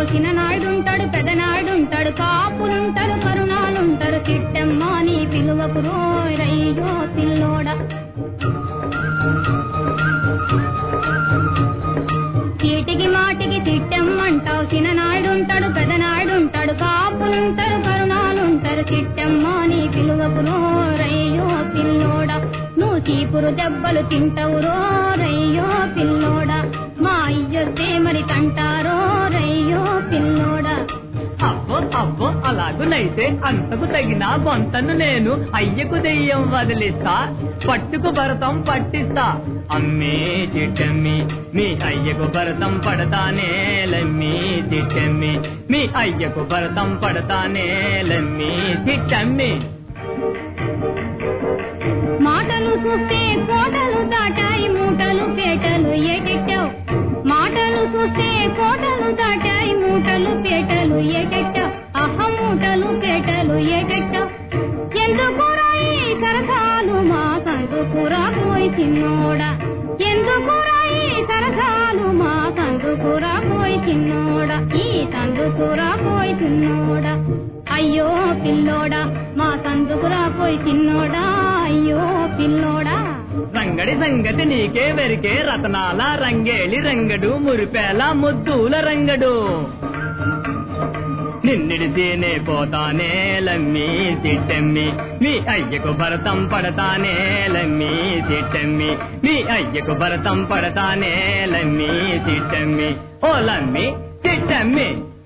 చిన్ననాయుడుంటాడు పెద్దనాయుడుంటాడు కాపులుంటారు కరుణాలుంటారు చిట్టమ్మ నీ పిలువకు రోయ్యో పిల్లోడా చీటికి మాటికి తిట్టమ్మంటావు చిన్ననాయుడుంటాడు పెద్దనాయుడుంటాడు కాపులుంటారు కరుణాలుంటారు చిట్టమ్మ నీ పిలువకు రోయ్యో పిల్లోడా నువ్వు చీపురు దెబ్బలు తింటావు రోరయ్యో పిల్లోడా మా అయ్యొస్తే మరి తంటారో రయ్యో పిల్లోడా అబ్బో అబ్బో అలాగునైతే అంతకు తగిన బొంతను నేను అయ్యకు దెయ్యం వదిలిస్తా పట్టుకు భరతం పట్టిస్తా అమ్మే చిట్టమ్మి మీ అయ్యకు భరతం పడతానే లమ్మి చిట్టమ్మి మీ అయ్యకు భరతం పడతానే లమ్మి చిట్టమ్మి మాటలు చూస్తే కోటలు దాటాయి మూటలు పేటలు ఏటెట్టావు మాటలు చూస్తే కోటలు దాటాయి మూటలు పేటలు ఏటెట్టావు అహ మూటలు పేటలు ఏటెట్టావు ఎందుకురా ఈ సరసాలు మా సందుకురా పోయి చిన్నోడా ఎందుకురా ఈ సరసాలు మా సందుకురా పోయి చిన్నోడా ఈ సందుకురా పోయి చిన్నోడా అయ్యో పిల్లోడా మా సందుకురా పోయి చిన్నోడా అయ్యో పిల్లోడా రంగడి సంగతి నీకే వెరికే రతనాల రంగేలి రంగడు మురిపేల ముద్దుల రంగడు నిన్నిడితేనే పోతానే లమ్మి తిట్టమ్మి మీ అయ్యకు భరతం పడతానే లమ్మి తిట్టమ్మి మీ అయ్యకు భరతం పడతానే లమ్మి తిట్టమ్మి ఓ లమ్మి తిట్టమ్మి